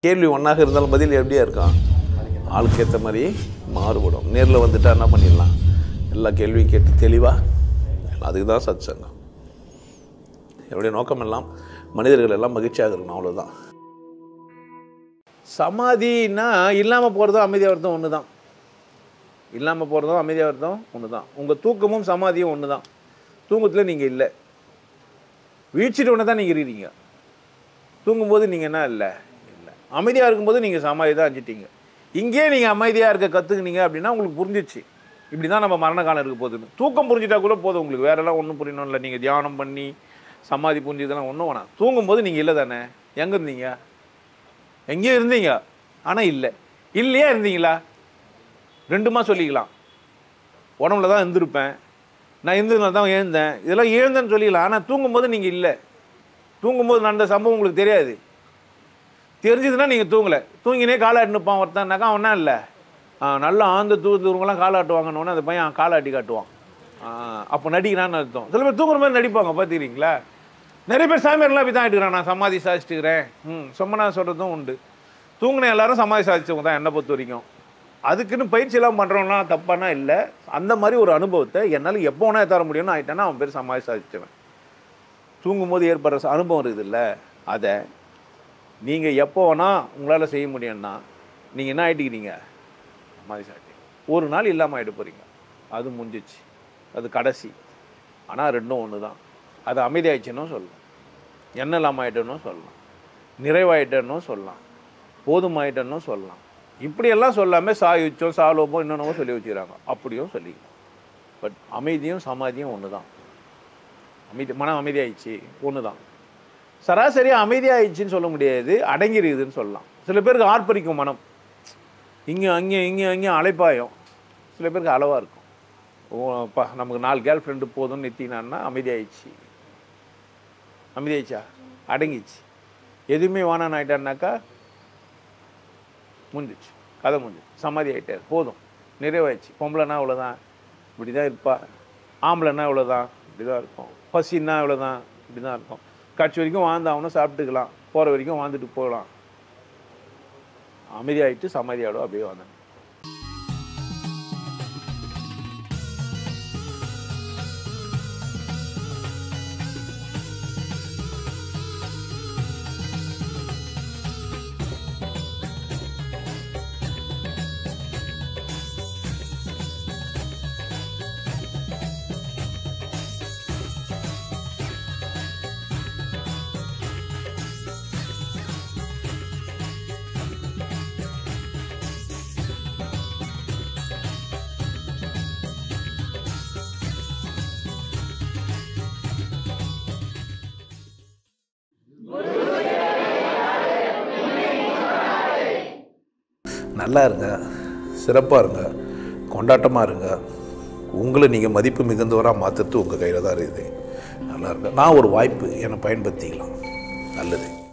கேள்வி ஒன்றாக இருந்தாலும் பதில் எப்படியா இருக்கும் ஆளுக்கு ஏற்ற மாதிரி மாறுபடும் நேரில் வந்துட்டா என்ன பண்ணிடலாம் எல்லா கேள்வியும் கேட்டு தெளிவாக அதுக்கு தான் சத் சங்கம் என்னுடைய நோக்கம் எல்லாம் மனிதர்கள் எல்லாம் மகிழ்ச்சியாக இருக்கணும் அவ்வளோதான் சமாதினா இல்லாமல் போகிறதும் அமைதியாக வரதும் ஒன்று தான் இல்லாமல் போகிறதும் அமைதியாக வரதும் ஒன்று தான் உங்கள் தூக்கமும் சமாதியும் ஒன்று தான் தூக்கத்தில் நீங்கள் இல்லை வீழ்ச்சிட்டு ஒன்று தான் நீங்கள் இருக்கிறீங்க தூங்கும்போது நீங்கள் என்ன இல்லை இல்லை அமைதியாக இருக்கும்போது நீங்கள் சமாதி தான் அஞ்சிட்டீங்க இங்கேயே நீங்கள் அமைதியாக இருக்க கற்றுக்குனீங்க அப்படின்னா உங்களுக்கு புரிஞ்சிச்சு இப்படி தான் நம்ம மரண காலம் இருக்க போகுதுன்னு தூக்கம் புரிஞ்சிட்டா கூட போதும் உங்களுக்கு வேறெல்லாம் ஒன்றும் புரியணும் இல்லை நீங்கள் தியானம் பண்ணி சமாதி புரிஞ்சதெல்லாம் ஒன்றும் வேணாம் தூங்கும்போது நீங்கள் இல்லை தானே எங்கே இருந்தீங்க எங்கேயோ இருந்தீங்க ஆனால் இல்லை இல்லையா இருந்தீங்களா ரெண்டுமா சொல்லிக்கலாம் உடம்புல தான் இருந்திருப்பேன் நான் இருந்ததுனால தான் எழுந்தேன் இதெல்லாம் எழுந்தேன்னு சொல்லிக்கலாம் ஆனால் தூங்கும்போது நீங்கள் இல்லை தூங்கும்போது நடந்த சம்பவம் உங்களுக்கு தெரியாது தெரிஞ்சதுன்னா நீங்கள் தூங்கலை தூங்கினே காலாட்டினுப்பான் ஒருத்தன்னாக்கா அவனா இல்லை நல்லா ஆழ்ந்த தூரத்துவங்களாம் காலாட்டுவாங்கன்னு அந்த பையன் காலாட்டி காட்டுவான் அப்போ நடிக்கிறான்னு அர்த்தம் சில பேர் தூங்குற மாதிரி நடிப்பாங்க பார்த்துக்கிறீங்களா நிறைய பேர் சாமியார்லாம் அப்படி தான் ஆகிட்டுக்கிறேன் நான் சமாதி சாதிச்சுட்டுக்கிறேன் ம் சொம்மனா சொல்கிறதும் உண்டு தூங்கின எல்லாரும் சமாதி சாதிச்சவங்க தான் என்னை பொறுத்த வரைக்கும் அதுக்குன்னு பயிற்சியெல்லாம் பண்ணுறவங்களாம் தப்பானா இல்லை அந்த மாதிரி ஒரு அனுபவத்தை என்னால் எப்போ வேணா தர முடியும்னு ஆகிட்டேன்னா அவன் பேர் சமாதி சாதிச்சவன் தூங்கும்போது ஏற்படுற ச- அனுபவம் இருக்குதுல்ல அதை நீங்கள் எப்போ வேணால் உங்களால் செய்ய முடியும்னா நீங்கள் என்ன ஆகிட்டுக்கிறீங்க சமாதி சாட்டி ஒரு நாள் இல்லாமல் ஆகிட்டு போகிறீங்க அது முடிஞ்சிச்சு அது கடைசி ஆனால் ரெண்டும் ஒன்று தான் அது அமைதியாயிடுச்சுன்னு சொல்லலாம் எண்ணெய் இல்லாமல் ஆகிட்டேன்னு சொல்லலாம் நிறைவாயிட்டேன்னு சொல்லலாம் போதுமாயிட்டேன்னு சொல்லலாம் இப்படியெல்லாம் சொல்லாமல் சாயுச்சம் சாலோபம் என்னென்னவோ சொல்லி வச்சுக்கிறாங்க அப்படியும் சொல்லிக்கலாம் பட் அமைதியும் சமாதியும் ஒன்று தான் அமைதி மனம் அமைதியாயிடுச்சு ஒன்று தான் சராசரியாக அமைதியாயிடுச்சின்னு சொல்ல முடியாது அடங்கிருக்குதுன்னு சொல்லலாம் சில பேருக்கு ஆர்ப்பரிக்கும் மனம் இங்கே அங்கே இங்கே அங்கே அலைப்பாயும் சில பேருக்கு அளவாக இருக்கும் ஓ அப்பா நமக்கு நாலு கேர்ள் ஃப்ரெண்டு போதும்னு நிறுத்தினான்னா அமைதியாயிடுச்சு அமைதியாயிடுச்சா அடங்கிச்சு எதுவுமே வானான்னு ஆயிட்டான்னாக்கா முடிஞ்சிச்சு கதை முடிஞ்சிச்சு சமாதி ஆகிட்டார் போதும் நிறைவாயிடுச்சு பொம்பளைனா இவ்வளோதான் இப்படி தான் இருப்பா ஆம்பளைன்னா இவ்வளோதான் இப்படி தான் இருக்கும் பசின்னா இவ்வளோதான் இப்படி தான் இருக்கும் கட்சி வரைக்கும் வாழ்ந்தாகணும் சாப்பிட்டுக்கலாம் போகிற வரைக்கும் வாழ்ந்துட்டு போகலாம் அமைதியாயிட்டு சமாதியாடும் அப்படியே வந்தேன் நல்லா இருங்க சிறப்பாக இருங்க கொண்டாட்டமாக இருங்க உங்களை நீங்கள் மதிப்பு மிகுந்தவராக மாற்றுறது உங்கள் கையில் தான் இருக்குது நல்லா இருங்க நான் ஒரு வாய்ப்பு என்னை பயன்படுத்திக்கலாம் நல்லது